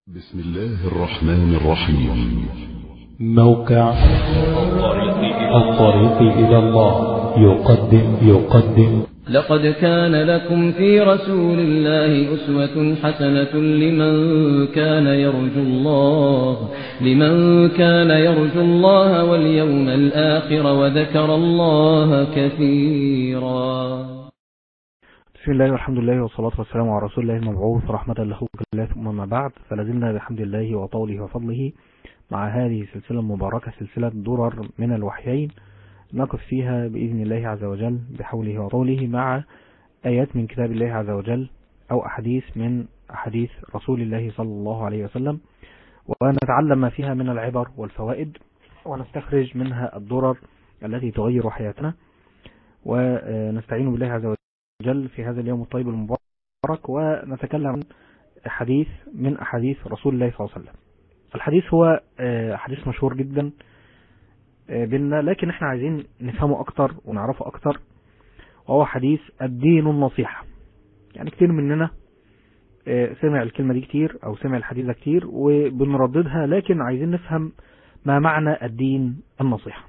بسم الله الرحمن الرحيم موقع الطريق إلى الله يقدم يقدم لقد كان لكم في رسول الله أسوة حسنة لمن كان يرجو الله لمن كان يرجو الله واليوم الآخر وذكر الله كثيرا بسم الله والحمد لله والصلاة والسلام على رسول الله المبعوث رحمة له الله ثم ما بعد فلازلنا بحمد الله وطوله وفضله مع هذه السلسلة المباركة سلسلة درر من الوحيين نقف فيها بإذن الله عز وجل بحوله وطوله مع آيات من كتاب الله عز وجل أو أحاديث من أحاديث رسول الله صلى الله عليه وسلم ونتعلم ما فيها من العبر والفوائد ونستخرج منها الدرر التي تغير حياتنا ونستعين بالله عز وجل جل في هذا اليوم الطيب المبارك ونتكلم عن حديث من أحاديث رسول الله صلى الله عليه وسلم الحديث هو حديث مشهور جدا بيننا لكن احنا عايزين نفهمه أكتر ونعرفه أكتر وهو حديث الدين النصيحة يعني كتير مننا سمع الكلمة دي كتير أو سمع الحديث ده كتير وبنرددها لكن عايزين نفهم ما معنى الدين النصيحة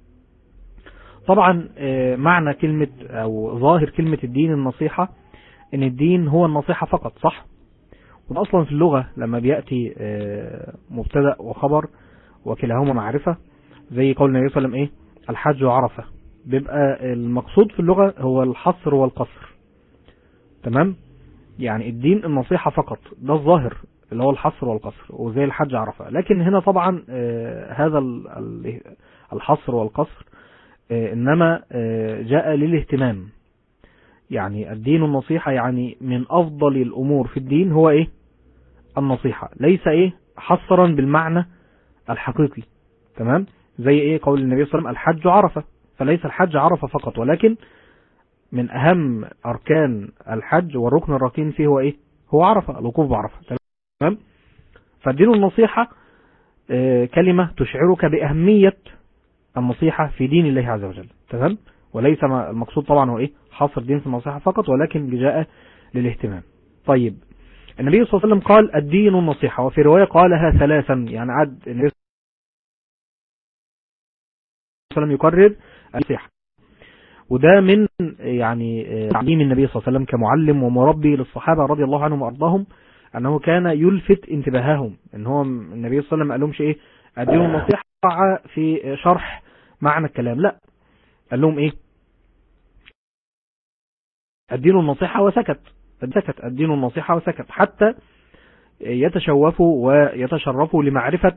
طبعا معنى كلمة او ظاهر كلمة الدين النصيحة ان الدين هو النصيحة فقط صح وده اصلا في اللغة لما بيأتي مبتدأ وخبر وكلاهما معرفة زي قول النبي صلى الله عليه وسلم ايه الحج عرفة بيبقى المقصود في اللغة هو الحصر والقصر تمام يعني الدين النصيحة فقط ده الظاهر اللي هو الحصر والقصر وزي الحج عرفة لكن هنا طبعا هذا الحصر والقصر إنما جاء للاهتمام يعني الدين النصيحة يعني من أفضل الأمور في الدين هو إيه النصيحة ليس إيه حصرا بالمعنى الحقيقي تمام زي إيه قول النبي صلى الله عليه وسلم الحج عرفة فليس الحج عرفة فقط ولكن من أهم أركان الحج والركن الركين فيه هو إيه هو عرفة الوقوف بعرفة تمام فالدين النصيحة كلمة تشعرك بأهمية النصيحة في دين الله عز وجل تمام وليس المقصود طبعا هو ايه حصر دين في النصيحة فقط ولكن جاء للاهتمام طيب النبي صلى الله عليه وسلم قال الدين النصيحة وفي رواية قالها ثلاثا يعني عد النبي صلى الله عليه وسلم يكرر النصيحة وده من يعني تعليم النبي صلى الله عليه وسلم كمعلم ومربي للصحابة رضي الله عنهم وارضاهم انه كان يلفت انتباههم ان هو النبي صلى الله عليه وسلم ما قالهمش ايه الدين النصيحة في شرح معنى الكلام لا قال لهم ايه الدين النصيحة وسكت سكت الدين النصيحة وسكت حتى يتشوفوا ويتشرفوا لمعرفة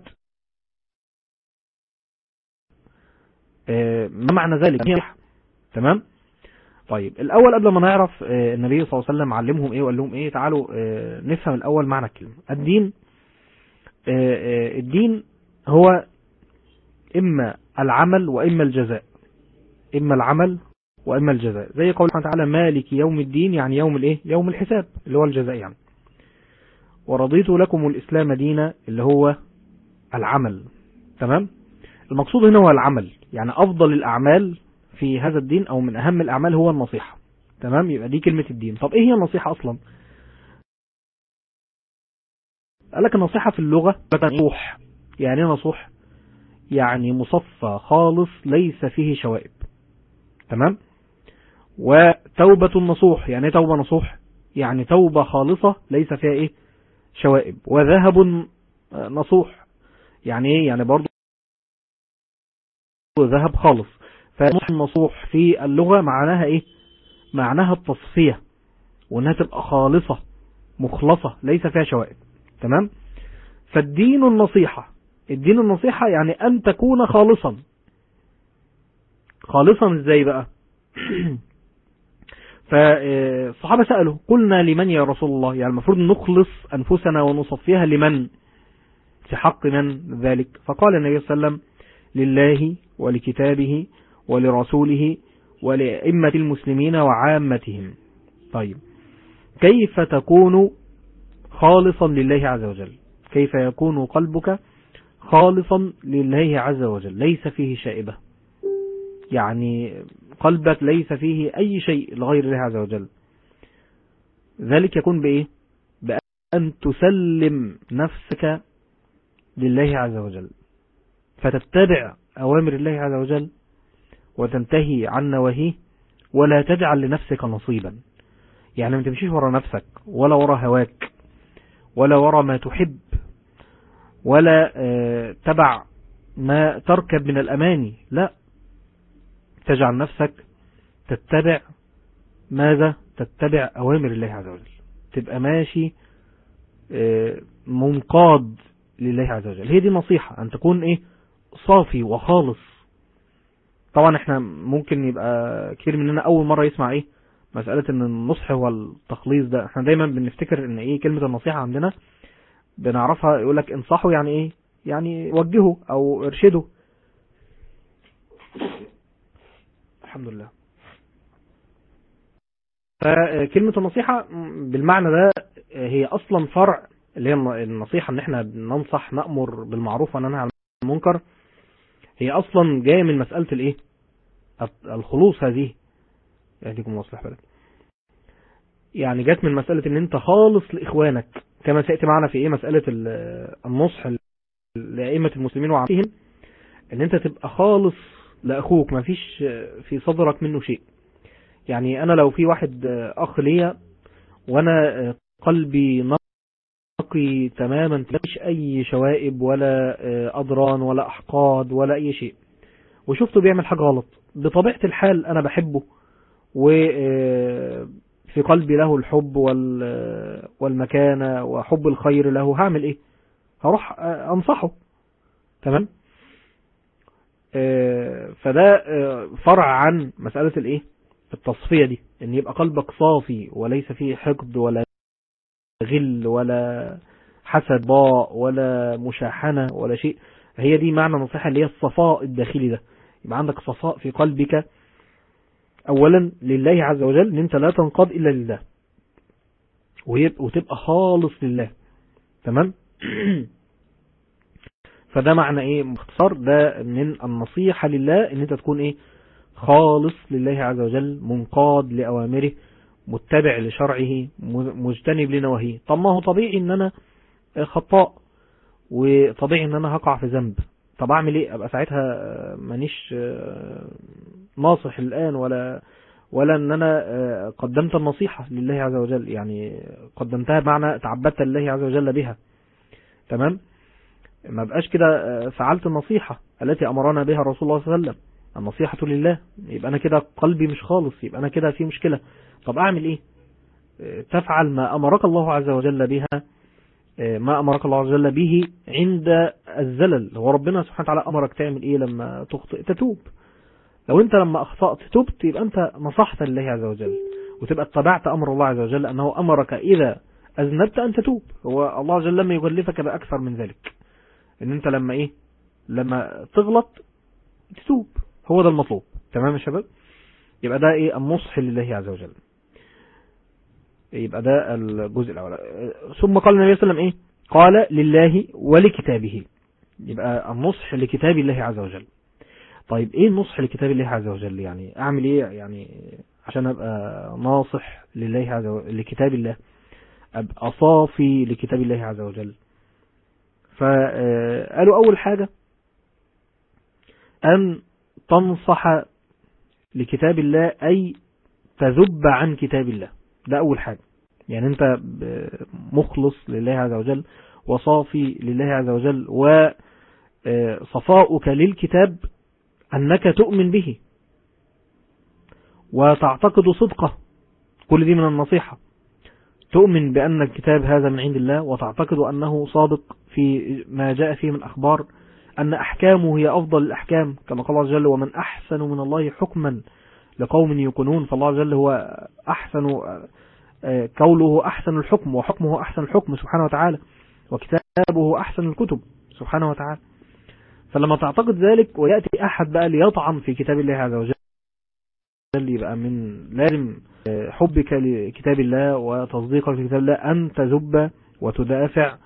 ما معنى ذلك تمام طيب الاول قبل ما نعرف النبي صلى الله عليه وسلم علمهم ايه وقال لهم ايه تعالوا نفهم الاول معنى الكلمة الدين الدين هو إما العمل وإما الجزاء إما العمل وإما الجزاء زي قول سبحانه وتعالى مالك يوم الدين يعني يوم الإيه يوم الحساب اللي هو الجزاء يعني ورضيت لكم الإسلام دينا اللي هو العمل تمام المقصود هنا هو العمل يعني أفضل الأعمال في هذا الدين أو من أهم الأعمال هو النصيحة تمام يبقى دي كلمة الدين طب إيه هي النصيحة أصلا قال لك النصيحة في اللغة نصوح يعني ايه نصوح يعني مصفى خالص ليس فيه شوائب تمام وتوبة النصوح يعني توبة نصوح يعني توبة خالصة ليس فيها ايه شوائب وذهب نصوح يعني ايه يعني برضو ذهب خالص فالنصوح في اللغة معناها ايه معناها التصفية وانها تبقى خالصة مخلصة ليس فيها شوائب تمام فالدين النصيحة الدين النصيحة يعني أن تكون خالصا خالصا ازاي بقى فالصحابة سألوا قلنا لمن يا رسول الله يعني المفروض نخلص أنفسنا ونصفيها لمن في حق من ذلك فقال النبي صلى الله عليه وسلم لله ولكتابه ولرسوله ولأئمة المسلمين وعامتهم طيب كيف تكون خالصا لله عز وجل كيف يكون قلبك خالصا لله عز وجل ليس فيه شائبة يعني قلبك ليس فيه أي شيء لغير الله عز وجل ذلك يكون بإيه أن تسلم نفسك لله عز وجل فتتبع أوامر الله عز وجل وتنتهي عن نواهيه ولا تجعل لنفسك نصيبا يعني ما تمشيش ورا نفسك ولا ورا هواك ولا ورا ما تحب ولا آه، تبع ما تركب من الأماني لا تجعل نفسك تتبع ماذا تتبع أوامر الله عز وجل تبقى ماشي آه، منقاد لله عز وجل هي دي نصيحة أن تكون إيه صافي وخالص طبعا احنا ممكن يبقى كتير مننا أول مرة يسمع إيه مسألة ان النصح والتخليص ده احنا دايما بنفتكر ان ايه كلمة النصيحة عندنا بنعرفها يقولك انصحه يعني ايه يعني وجهه او ارشده الحمد لله فكلمة النصيحة بالمعنى ده هي اصلا فرع اللي هي النصيحة ان احنا ننصح نأمر بالمعروف وننهى عن المنكر هي اصلا جاية من مسألة الايه الخلوص هذه يهديكم الله ويصلح بالك يعني جت من مسألة ان انت خالص لإخوانك كما سيأتي معنا في ايه مسألة النصح لأئمة المسلمين وعامتهم ان انت تبقى خالص لأخوك ما فيش في صدرك منه شيء يعني انا لو في واحد اخ ليا وانا قلبي نقي تماما مفيش اي شوائب ولا اضران ولا احقاد ولا اي شيء وشفته بيعمل حاجة غلط بطبيعة الحال انا بحبه وفي قلبي له الحب والمكانة وحب الخير له هعمل ايه هروح انصحه تمام فده فرع عن مسألة الايه التصفية دي ان يبقى قلبك صافي وليس فيه حقد ولا غل ولا حسد باء ولا مشاحنة ولا شيء هي دي معنى نصيحة اللي هي الصفاء الداخلي ده يبقى عندك صفاء في قلبك اولا لله عز وجل ان انت لا تنقاد الا لله وتبقى خالص لله تمام فده معنى ايه مختصر ده من النصيحة لله ان انت تكون ايه خالص لله عز وجل منقاد لأوامره متبع لشرعه مجتنب لنواهيه طب ما هو طبيعي ان انا خطاء وطبيعي ان انا هقع في ذنب طب اعمل ايه ابقى ساعتها مانيش ناصح الان ولا ولا ان انا قدمت النصيحة لله عز وجل يعني قدمتها بمعنى تعبدت لله عز وجل بها تمام ما بقاش كده فعلت النصيحة التي امرنا بها رسول الله صلى الله عليه وسلم النصيحة لله يبقى انا كده قلبي مش خالص يبقى انا كده في مشكلة طب اعمل ايه تفعل ما امرك الله عز وجل بها ما أمرك الله عز وجل به عند الزلل هو ربنا سبحانه وتعالى أمرك تعمل إيه لما تخطئ تتوب لو أنت لما أخطأت تبت يبقى أنت نصحت لله عز وجل وتبقى اتبعت أمر الله عز وجل أنه أمرك إذا أذنبت أن تتوب هو الله عز وجل لما يكلفك بأكثر من ذلك أن أنت لما إيه لما تغلط تتوب هو ده المطلوب تمام يا شباب يبقى ده إيه النصح لله عز وجل يبقى ده الجزء الأول ثم قال النبي صلى الله عليه وسلم إيه قال لله ولكتابه يبقى النصح لكتاب الله عز وجل طيب إيه النصح لكتاب الله عز وجل يعني أعمل إيه يعني عشان أبقى ناصح لله عز وجل لكتاب الله أبقى صافي لكتاب الله عز وجل فقالوا أول حاجة أن تنصح لكتاب الله أي تذب عن كتاب الله ده أول حاجة يعني أنت مخلص لله عز وجل وصافي لله عز وجل وصفاؤك للكتاب أنك تؤمن به وتعتقد صدقه كل دي من النصيحة تؤمن بأن الكتاب هذا من عند الله وتعتقد أنه صادق في ما جاء فيه من أخبار أن أحكامه هي أفضل الأحكام كما قال الله جل ومن أحسن من الله حكما لقوم يكونون فالله جل هو أحسن قوله أحسن الحكم وحكمه أحسن الحكم سبحانه وتعالى وكتابه أحسن الكتب سبحانه وتعالى فلما تعتقد ذلك ويأتي أحد بقى ليطعن في كتاب الله عز وجل يبقى من لازم حبك لكتاب الله وتصديقك لكتاب الله أن تذب وتدافع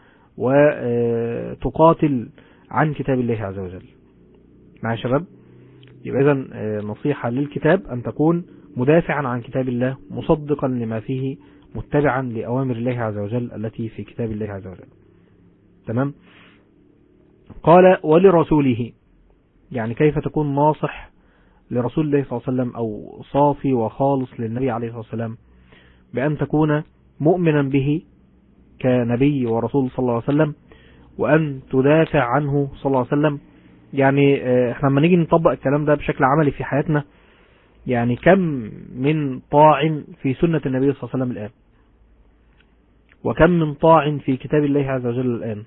وتقاتل عن كتاب الله عز وجل مع شباب يبقى إذن نصيحة للكتاب أن تكون مدافعا عن كتاب الله مصدقا لما فيه متبعا لأوامر الله عز وجل التي في كتاب الله عز وجل تمام قال ولرسوله يعني كيف تكون ناصح لرسول الله صلى الله عليه وسلم أو صافي وخالص للنبي عليه الصلاة والسلام بأن تكون مؤمنا به كنبي ورسول صلى الله عليه وسلم وأن تدافع عنه صلى الله عليه وسلم يعني احنا لما نيجي نطبق الكلام ده بشكل عملي في حياتنا يعني كم من طاع في سنة النبي صلى الله عليه وسلم الآن وكم من طاع في كتاب الله عز وجل الآن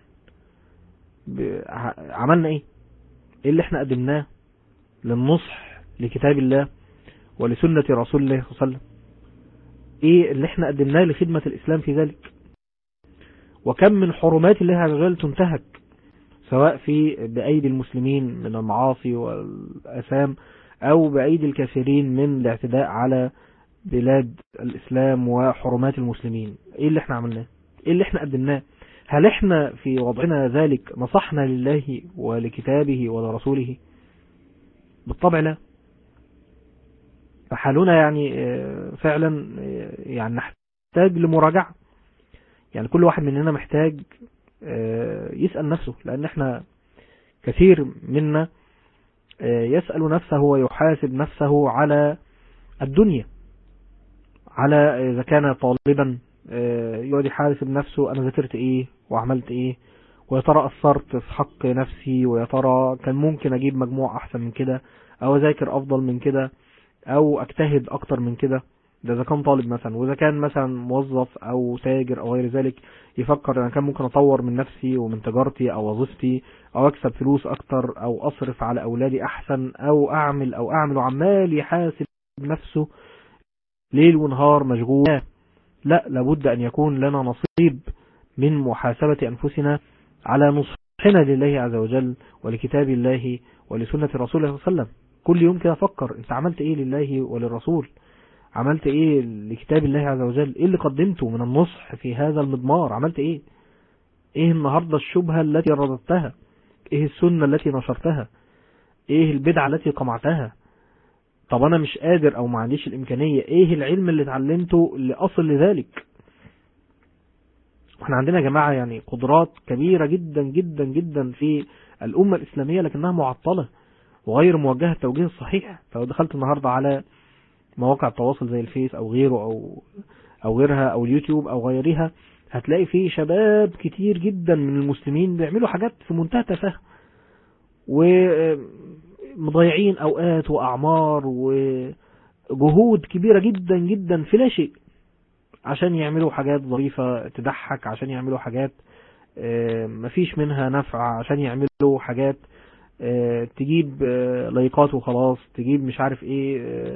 عملنا ايه ايه اللي احنا قدمناه للنصح لكتاب الله ولسنة رسول الله صلى الله عليه وسلم ايه اللي احنا قدمناه لخدمة الاسلام في ذلك وكم من حرمات الله عز وجل تنتهك سواء في بأيدي المسلمين من المعاصي والأسام أو بأيدي الكثيرين من الاعتداء على بلاد الإسلام وحرمات المسلمين إيه اللي احنا عملناه إيه اللي احنا قدمناه هل احنا في وضعنا ذلك نصحنا لله ولكتابه ولرسوله بالطبع لا فحالنا يعني فعلا يعني نحتاج لمراجعة يعني كل واحد مننا محتاج يسأل نفسه لأن احنا كثير منا يسأل نفسه ويحاسب نفسه على الدنيا على إذا كان طالبا يقعد يحاسب نفسه أنا ذاكرت إيه وعملت إيه ويا ترى أثرت في حق نفسي ويا ترى كان ممكن أجيب مجموع أحسن من كده أو أذاكر أفضل من كده أو أجتهد أكتر من كده ده إذا كان طالب مثلا وإذا كان مثلا موظف أو تاجر أو غير ذلك يفكر أنا كان ممكن أطور من نفسي ومن تجارتي أو وظيفتي أو أكسب فلوس أكتر أو أصرف على أولادي أحسن أو أعمل أو أعمل وعمال يحاسب نفسه ليل ونهار مشغول لا لابد أن يكون لنا نصيب من محاسبة أنفسنا على نصحنا لله عز وجل ولكتاب الله ولسنة رسوله صلى الله عليه وسلم كل يوم كده فكر انت عملت ايه لله وللرسول عملت ايه لكتاب الله عز وجل ايه اللي قدمته من النصح في هذا المضمار عملت ايه ايه النهاردة الشبهة التي رددتها ايه السنة التي نشرتها ايه البدعة التي قمعتها طب انا مش قادر او ما عنديش الامكانية ايه العلم اللي اتعلمته اللي اصل لذلك احنا عندنا يا جماعة يعني قدرات كبيرة جدا جدا جدا في الامة الاسلامية لكنها معطلة وغير موجهة التوجيه الصحيح فلو دخلت النهاردة على مواقع التواصل زي الفيس او غيره او او غيرها او اليوتيوب او غيرها هتلاقي فيه شباب كتير جدا من المسلمين بيعملوا حاجات في منتهى التفاهه ومضيعين اوقات واعمار وجهود كبيرة جدا جدا في لا شيء عشان يعملوا حاجات ظريفة تضحك عشان يعملوا حاجات مفيش منها نفع عشان يعملوا حاجات تجيب لايكات وخلاص تجيب مش عارف ايه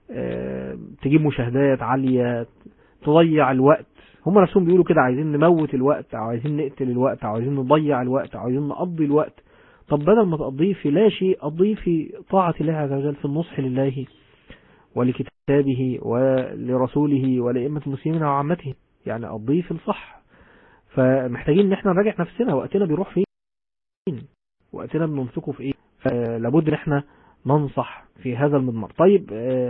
تجيب مشاهدات عالية تضيع الوقت هم نفسهم بيقولوا كده عايزين نموت الوقت او عايزين نقتل الوقت او عايزين نضيع الوقت او عايزين نقضي الوقت طب بدل ما تقضيه في لا شيء قضيه في طاعة الله عز وجل في النصح لله ولكتابه ولرسوله ولأئمة المسلمين وعامته يعني قضيه في الصح فمحتاجين ان احنا نراجع نفسنا وقتنا بيروح فين وقتنا بننفقه في ايه فلابد ان احنا ننصح في هذا المضمار طيب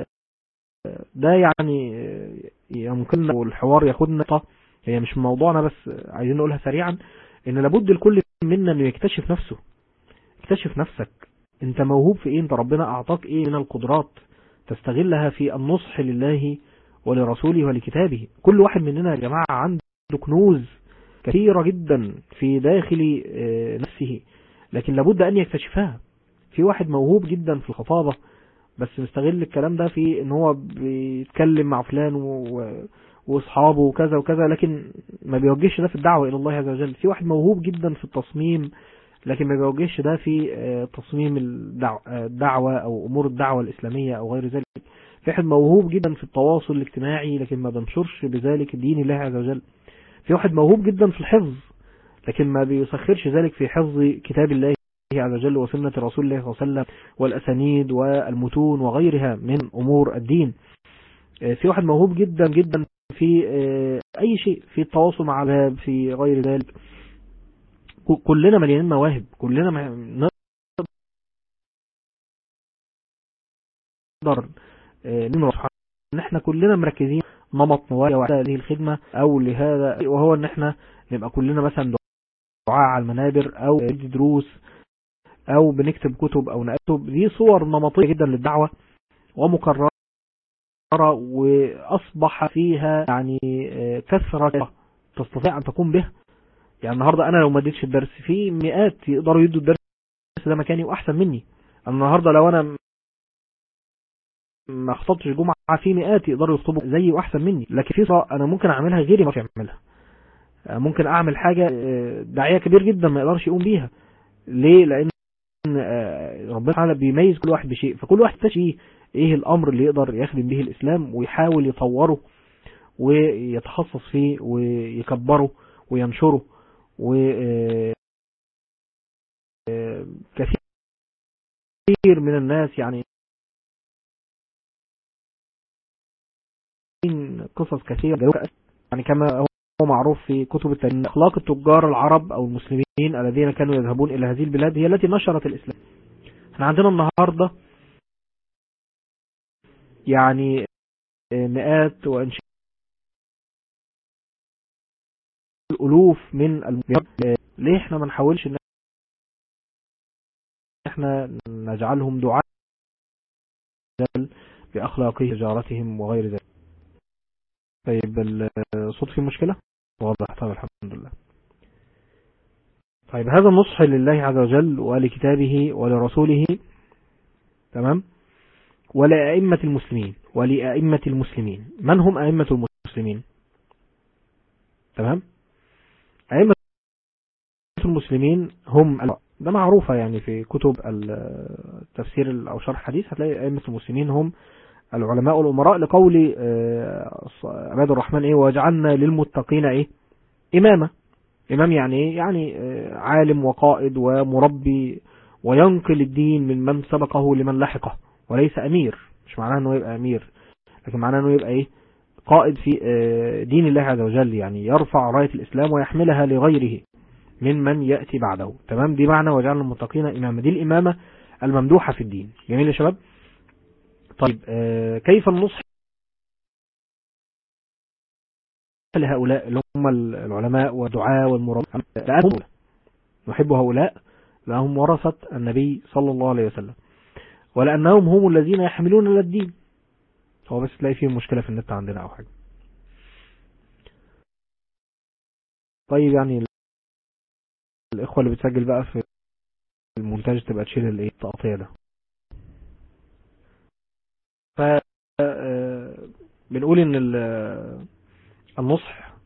ده يعني يمكن الحوار ياخدنا هي مش موضوعنا بس عايزين نقولها سريعا ان لابد الكل منا انه يكتشف نفسه اكتشف نفسك انت موهوب في ايه انت ربنا اعطاك ايه من القدرات تستغلها في النصح لله ولرسوله ولكتابه كل واحد مننا يا جماعة عنده كنوز كثيرة جدا في داخل نفسه لكن لابد ان يكتشفها في واحد موهوب جدا في الخطابة بس مستغل الكلام ده في ان هو بيتكلم مع فلان و... واصحابه وكذا وكذا لكن ما بيوجهش ده في الدعوة الى الله عز وجل في واحد موهوب جدا في التصميم لكن ما بيوجهش ده في تصميم الدعوة او امور الدعوة الاسلامية او غير ذلك في واحد موهوب جدا في التواصل الاجتماعي لكن ما بنشرش بذلك دين الله عز وجل في واحد موهوب جدا في الحفظ لكن ما بيسخرش ذلك في حفظ كتاب الله عز وجل وسنة رسول الله صلى الله عليه وسلم والأسانيد والمتون وغيرها من أمور الدين في واحد موهوب جدا جدا في أي شيء في التواصل مع الباب في غير ذلك كلنا مليانين مواهب كلنا نقدر نقدر ان احنا كلنا مركزين نمط نوايا هذه الخدمة او لهذا وهو ان احنا نبقى كلنا مثلا دعاء على المنابر او ندي دروس او بنكتب كتب او نكتب دي صور نمطية جدا للدعوة ومكررة واصبح فيها يعني كثرة تستطيع ان تقوم بها يعني النهاردة انا لو ما اديتش الدرس في مئات يقدروا يدوا الدرس ده مكاني واحسن مني النهاردة لو انا ما خطبتش جمعة في مئات يقدروا يخطبوا زيي واحسن مني لكن في صلاة انا ممكن اعملها غيري ما يعملها ممكن اعمل حاجة داعية كبير جدا ما يقدرش يقوم بيها ليه لان ربنا تعالى بيميز كل واحد بشيء فكل واحد تشيه ايه الامر اللي يقدر يخدم به الاسلام ويحاول يطوره ويتخصص فيه ويكبره وينشره و كثير من الناس يعني قصص كثيرة يعني كما هو معروف في كتب التاريخ اخلاق التجار العرب او المسلمين الذين كانوا يذهبون الى هذه البلاد هي التي نشرت الاسلام احنا عندنا النهاردة يعني مئات وانشاء الالوف من المسلمين ليه احنا ما نحاولش ان احنا نجعلهم دعاء باخلاقه تجارتهم وغير ذلك طيب الصوت فيه مشكلة واضح طيب الحمد لله طيب هذا النصح لله عز وجل ولكتابه ولرسوله تمام ولأئمة المسلمين ولأئمة المسلمين من هم أئمة المسلمين تمام أئمة المسلمين هم ده معروفة يعني في كتب التفسير أو شرح حديث هتلاقي أئمة المسلمين هم العلماء والأمراء لقول عباد الرحمن إيه وجعلنا للمتقين إيه إمامة إمام يعني إيه يعني عالم وقائد ومربي وينقل الدين من من سبقه لمن لحقه وليس أمير مش معناه أنه يبقى أمير لكن معناه أنه يبقى إيه قائد في دين الله عز وجل يعني يرفع راية الإسلام ويحملها لغيره من من يأتي بعده تمام دي معنى وجعلنا المتقين إمامة دي الإمامة الممدوحة في الدين جميل يا شباب طيب كيف النصح لهؤلاء اللي هم العلماء والدعاء والمربين لأنهم نحب هؤلاء لأنهم ورثة النبي صلى الله عليه وسلم ولأنهم هم الذين يحملون لنا الدين هو بس تلاقي فيه مشكلة في النت عندنا أو حاجة طيب يعني الإخوة اللي بتسجل بقى في المونتاج تبقى تشيل الايه التقطيع ده ف بنقول ان النصح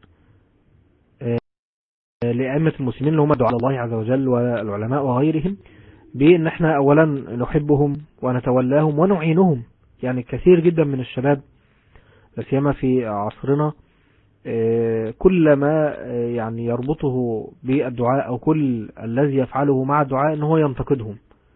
لأئمة المسلمين اللي هم دعاء الله عز وجل والعلماء وغيرهم بأن احنا أولا نحبهم ونتولاهم ونعينهم يعني كثير جدا من الشباب لسيما في عصرنا كل ما يعني يربطه بالدعاء أو كل الذي يفعله مع الدعاء أنه ينتقدهم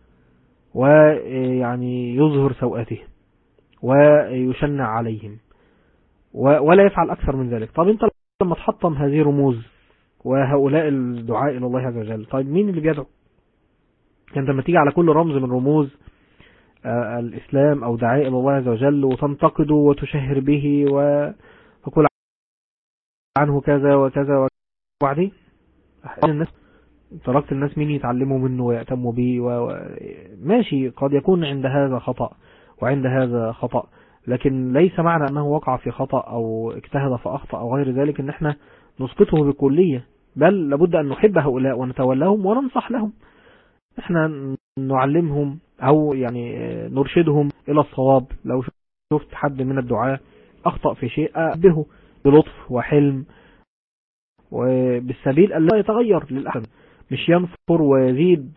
ويعني يظهر سوءاتهم ويشنع عليهم ولا يفعل أكثر من ذلك طب انت لما تحطم هذه الرموز وهؤلاء الدعاء إلى الله عز وجل طيب مين اللي بيدعو انت لما تيجي على كل رمز من رموز الإسلام أو دعاء إلى الله عز وجل وتنتقده وتشهر به وتقول عنه كذا وكذا وبعدين الناس تركت الناس مين يتعلموا منه ويأتموا به ماشي قد يكون عند هذا خطأ وعند هذا خطأ لكن ليس معنى أنه وقع في خطأ أو اجتهد فأخطأ أو غير ذلك أن احنا نسقطه بكلية بل لابد أن نحب هؤلاء ونتولاهم وننصح لهم احنا نعلمهم أو يعني نرشدهم إلى الصواب لو شفت حد من الدعاء أخطأ في شيء أبه بلطف وحلم وبالسبيل ألا يتغير للأحسن مش ينفر ويزيد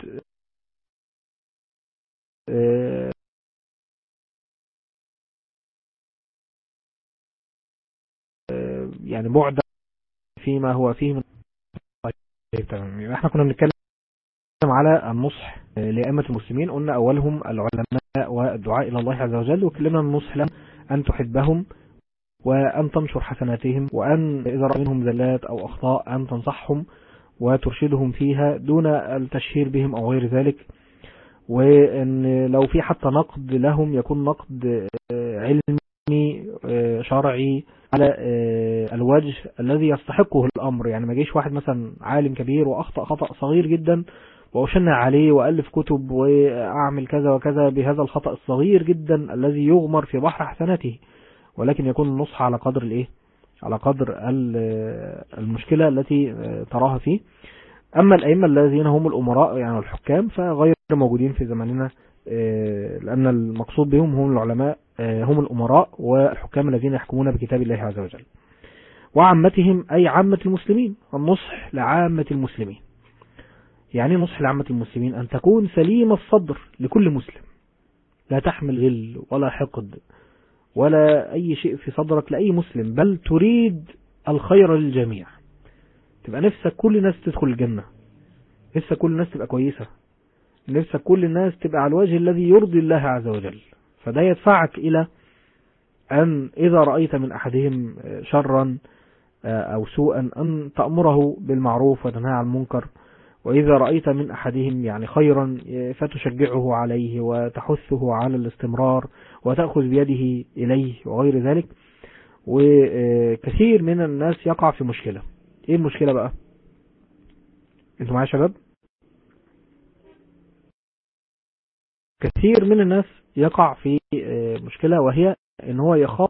يعني بعد فيما هو فيه من طيب تمام احنا كنا بنتكلم على النصح لأئمة المسلمين قلنا أولهم العلماء والدعاء إلى الله عز وجل وكلمنا النصح لهم أن تحبهم وأن تنشر حسناتهم وأن إذا رأى منهم زلات أو أخطاء أن تنصحهم وترشدهم فيها دون التشهير بهم أو غير ذلك وأن لو في حتى نقد لهم يكون نقد علمي آه، شرعي على آه، الوجه الذي يستحقه الأمر يعني ما جيش واحد مثلا عالم كبير وأخطأ خطأ صغير جدا وأشنع عليه وألف كتب وأعمل كذا وكذا بهذا الخطأ الصغير جدا الذي يغمر في بحر حسناته ولكن يكون النصح على قدر الإيه على قدر ال- المشكلة التي آه، تراها فيه أما الأئمة الذين هم الأمراء يعني الحكام فغير موجودين في زماننا آه، لأن المقصود بهم هم العلماء آه، هم الأمراء والحكام الذين يحكمون بكتاب الله عز وجل وعامتهم أي عامة المسلمين النصح لعامة المسلمين يعني نصح لعامة المسلمين أن تكون سليم الصدر لكل مسلم لا تحمل غل ولا حقد ولا أي شيء في صدرك لأي مسلم بل تريد الخير للجميع تبقى نفسك كل الناس تدخل الجنة نفسك كل الناس تبقى كويسة نفسك كل الناس تبقى على الوجه الذي يرضي الله عز وجل فده يدفعك إلى أن إذا رأيت من أحدهم شرا أو سوءا أن تأمره بالمعروف وتنهى عن المنكر وإذا رأيت من أحدهم يعني خيرا فتشجعه عليه وتحثه على الاستمرار وتأخذ بيده إليه وغير ذلك وكثير من الناس يقع في مشكلة ايه المشكلة بقى انتوا معايا يا شباب كثير من الناس يقع في آه، مشكلة وهي ان هو يخاف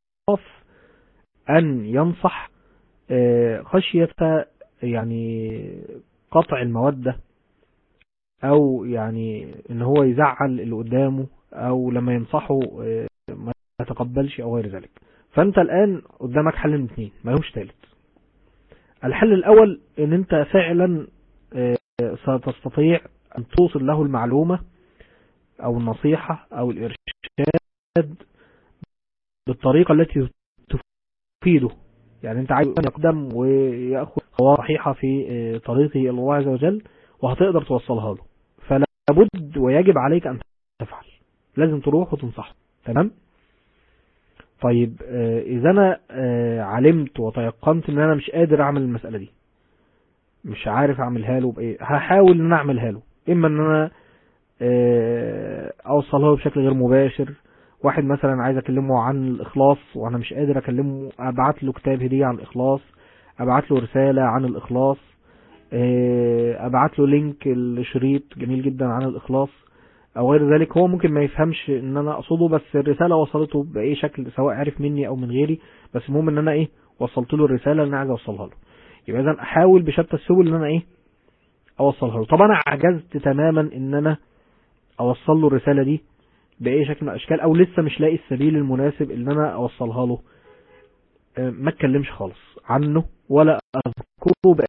ان ينصح آه، خشية يعني قطع المودة او يعني ان هو يزعل اللي قدامه او لما ينصحه آه، ما يتقبلش او غير ذلك فانت الان قدامك حل من اثنين ما لهمش ثالث الحل الاول ان انت فعلا آه، ستستطيع ان توصل له المعلومة او النصيحة او الارشاد بالطريقة التي تفيده يعني انت عايز يقدم ويأخذ خطوات صحيحة في آه، طريقه الى الله عز وجل وهتقدر توصلها له فلا بد ويجب عليك ان تفعل لازم تروح وتنصحه تمام طيب آه، اذا انا آه، علمت وتيقنت ان انا مش قادر اعمل المسألة دي مش عارف اعملها له بايه هحاول ان انا اعملها له اما ان انا آه، اوصلها له بشكل غير مباشر واحد مثلا عايز اكلمه عن الاخلاص وانا مش قادر اكلمه ابعت له كتاب هدية عن الاخلاص ابعت له رسالة عن الاخلاص آه، ابعت له لينك الشريط جميل جدا عن الاخلاص او غير ذلك هو ممكن ما يفهمش ان انا اقصده بس الرسالة وصلته باي شكل سواء عرف مني او من غيري بس المهم ان انا ايه وصلت له الرسالة اللي انا عايز اوصلها له يبقى اذا احاول بشتى السبل ان انا ايه اوصلها له طبعا انا عجزت تماما ان انا اوصل له الرسالة دي باي شكل من الاشكال او لسه مش لاقي السبيل المناسب ان انا اوصلها له آه، ما اتكلمش خالص عنه ولا اذكره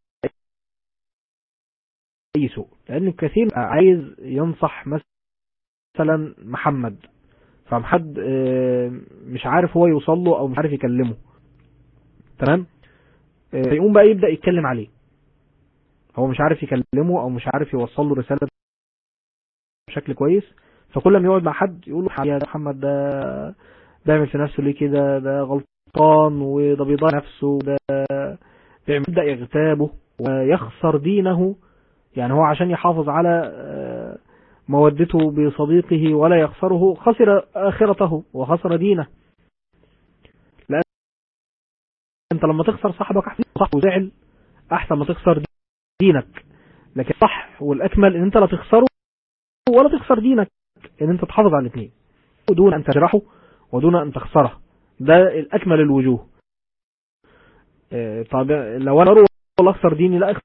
باي سوء لان كثير عايز ينصح مثلا محمد فمحد آه، مش عارف هو يوصل له او مش عارف يكلمه تمام آه، فيقوم بقى يبدأ يتكلم عليه هو مش عارف يكلمه او مش عارف يوصل له رسالة بشكل كويس فكل ما يقعد مع حد يقول له يا محمد ده بيعمل في نفسه ليه كده ده غلطان وده بيضيع نفسه ده بيعمل- يبدأ يغتابه ويخسر دينه يعني هو عشان يحافظ على آه، مودته بصديقه ولا يخسره خسر آخرته وخسر دينه لأن انت لما تخسر صاحبك احسن صح وزعل احسن ما تخسر دينك لكن صح والاكمل ان انت لا تخسره ولا تخسر دينك ان انت تحافظ على الاثنين دون ان تجرحه ودون ان تخسره ده الاكمل الوجوه آه، طب لو انا اروح والله اخسر ديني لا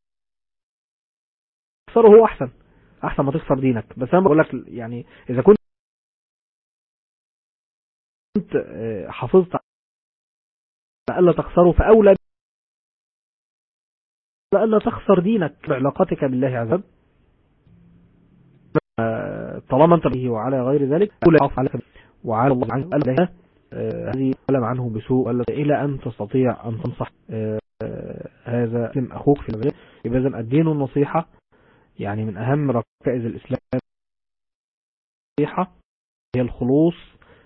اخسره هو احسن احسن ما تخسر دينك بس انا بقول لك يعني اذا كنت كنت آه، حافظت على الا تخسره فاولى الا تخسر دينك بعلاقتك بالله عز وجل آه، طالما انت به وعلى غير ذلك كل يعرف عليك وعلى الله عنه ألا آه، هذه كلام عنه بسوء ألا إلى أن تستطيع أن تنصح آه، آه، هذا مسلم أخوك في الغير يبقى إذن الدين النصيحة يعني من أهم ركائز الإسلام النصيحة هي الخلوص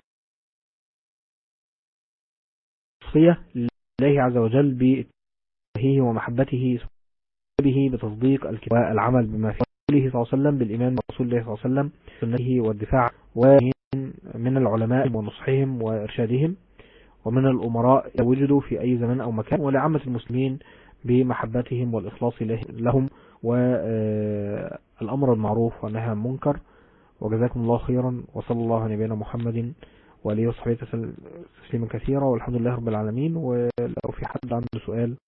الصفية لله عز وجل بتوحيده ومحبته به بتصديق الكتاب والعمل بما فيه قوله صلى الله عليه وسلم بالإيمان برسول الله صلى الله عليه وسلم سنته والدفاع ومن من العلماء ونصحهم وإرشادهم ومن الأمراء إذا وجدوا في أي زمان أو مكان ولعامة المسلمين بمحبتهم والإخلاص له- لهم والأمر المعروف والنهي عن المنكر وجزاكم الله خيرا وصلى الله على نبينا محمد وآله وصحبه تسل- تسليما كثيرا والحمد لله رب العالمين ولو في حد عنده سؤال